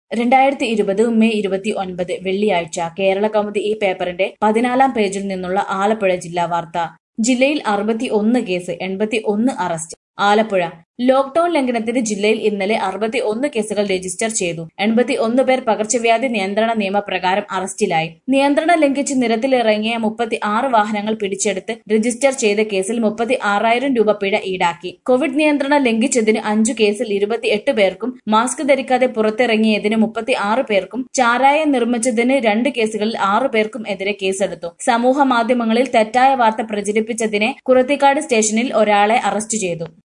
രണ്ടായിരത്തി ഇരുപത് മെയ് ഇരുപത്തി ഒൻപത് വെള്ളിയാഴ്ച കേരള കൗമുദി ഈ പേപ്പറിന്റെ പതിനാലാം പേജിൽ നിന്നുള്ള ആലപ്പുഴ ജില്ലാ വാർത്ത ജില്ലയിൽ അറുപത്തി ഒന്ന് കേസ് എൺപത്തി ഒന്ന് അറസ്റ്റ് ആലപ്പുഴ ലോക്ഡൌൺ ലംഘനത്തിന് ജില്ലയിൽ ഇന്നലെ അറുപത്തി ഒന്ന് കേസുകൾ രജിസ്റ്റർ ചെയ്തു എൺപത്തി ഒന്ന് പേർ പകർച്ചവ്യാധി നിയന്ത്രണ നിയമപ്രകാരം അറസ്റ്റിലായി നിയന്ത്രണം ലംഘിച്ച് നിരത്തിലിറങ്ങിയ മുപ്പത്തി ആറ് വാഹനങ്ങൾ പിടിച്ചെടുത്ത് രജിസ്റ്റർ ചെയ്ത കേസിൽ മുപ്പത്തി ആറായിരം രൂപ പിഴ ഈടാക്കി കോവിഡ് നിയന്ത്രണം ലംഘിച്ചതിന് അഞ്ചു കേസിൽ ഇരുപത്തിയെട്ട് പേർക്കും മാസ്ക് ധരിക്കാതെ പുറത്തിറങ്ങിയതിന് മുപ്പത്തി ആറ് പേർക്കും ചാരായം നിർമ്മിച്ചതിന് രണ്ട് കേസുകളിൽ ആറു പേർക്കും എതിരെ കേസെടുത്തു സമൂഹ മാധ്യമങ്ങളിൽ തെറ്റായ വാർത്ത പ്രചരിപ്പിച്ചതിനെ കുറത്തിക്കാട് സ്റ്റേഷനിൽ ഒരാളെ അറസ്റ്റ് ചെയ്തു